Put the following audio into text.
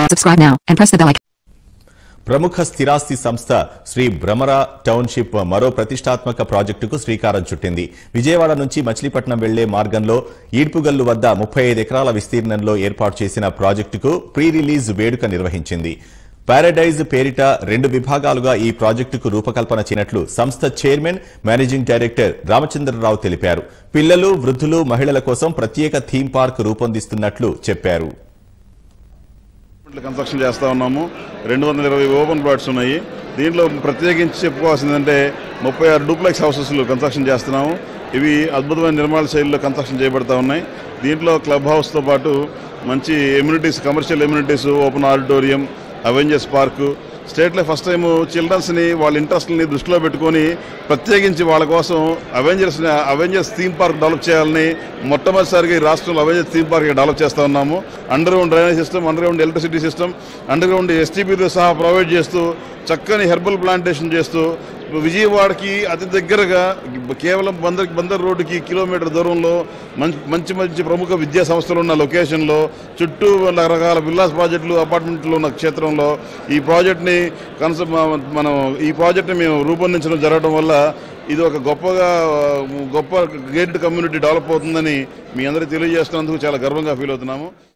Subscribe now and press the bell icon. ప్రముఖ స్థిరాస్తి సంస్థ శ్రీ భ్రమర టౌన్షిప్ మరో ప్రతిష్టాత్మక ప్రాజెక్టుకు శ్రీకారం చుట్టింది విజయవాడ నుంచి మచిలీపట్నం వెళ్లే మార్గంలో ఈడ్పుగల్లు వద్ద ముప్పై ఐదు ఎకరాల విస్తీర్ణంలో ఏర్పాటు చేసిన ప్రాజెక్టుకు ప్రీ రిలీజ్ వేడుక నిర్వహించింది పారడైజ్ పేరిట రెండు విభాగాలుగా ఈ ప్రాజెక్టుకు రూపకల్పన చేయనట్లు సంస్థ చైర్మన్ మేనేజింగ్ డైరెక్టర్ రామచంద్రరావు తెలిపారు పిల్లలు వృద్ధులు మహిళల కోసం ప్రత్యేక థీమ్ పార్క్ రూపొందిస్తున్నట్లు చెప్పారు అపార్ట్మెంట్లు కన్స్ట్రక్షన్ చేస్తా ఉన్నాము రెండు వందల ఇరవై ఓపెన్ ప్లాట్స్ ఉన్నాయి దీంట్లో ప్రత్యేకించి చెప్పుకోవాల్సిందంటే ముప్పై ఆరు డూప్లెక్స్ హౌసెస్లు కన్స్ట్రక్షన్ చేస్తున్నాము ఇవి అద్భుతమైన నిర్మాణ శైలిలో కన్స్ట్రక్షన్ చేయబడతా ఉన్నాయి దీంట్లో క్లబ్ హౌస్తో పాటు మంచి amenities commercial amenities open auditorium avengers park స్టేట్లో ఫస్ట్ టైం చిల్డ్రన్స్ని వాళ్ళ ఇంట్రెస్ట్ని దృష్టిలో పెట్టుకొని ప్రత్యేకించి వాళ్ళ కోసం avengers avengers theme park develop చేయాలని మొట్టమొదటిసారిగా ఈ రాష్ట్రంలో అవెంజర్స్ థీమ్ పార్క్ డెవలప్ చేస్తా ఉన్నాము underground drainage system underground electricity system underground ఎస్టీపీతో సహా ప్రొవైడ్ చేస్తూ చక్కని హెర్బల్ ప్లాంటేషన్ చేస్తూ విజయవాడకి అతి దగ్గరగా కేవలం బందర్ బందర్ రోడ్డుకి కిలోమీటర్ దూరంలో మంచి మంచి మంచి ప్రముఖ విద్యా సంస్థలు ఉన్న లొకేషన్లో చుట్టూ రకరకాల విల్లాస్ ప్రాజెక్టులు అపార్ట్మెంట్లు ఉన్న క్షేత్రంలో ఈ ప్రాజెక్ట్ని కనస మనం ఈ ప్రాజెక్ట్ని మేము రూపొందించడం జరగడం వల్ల ఇది ఒక గొప్పగా గొప్ప గేటెడ్ కమ్యూనిటీ డెవలప్ అవుతుందని మీ అందరికీ తెలియజేస్తున్నందుకు చాలా గర్వంగా ఫీల్ అవుతున్నాము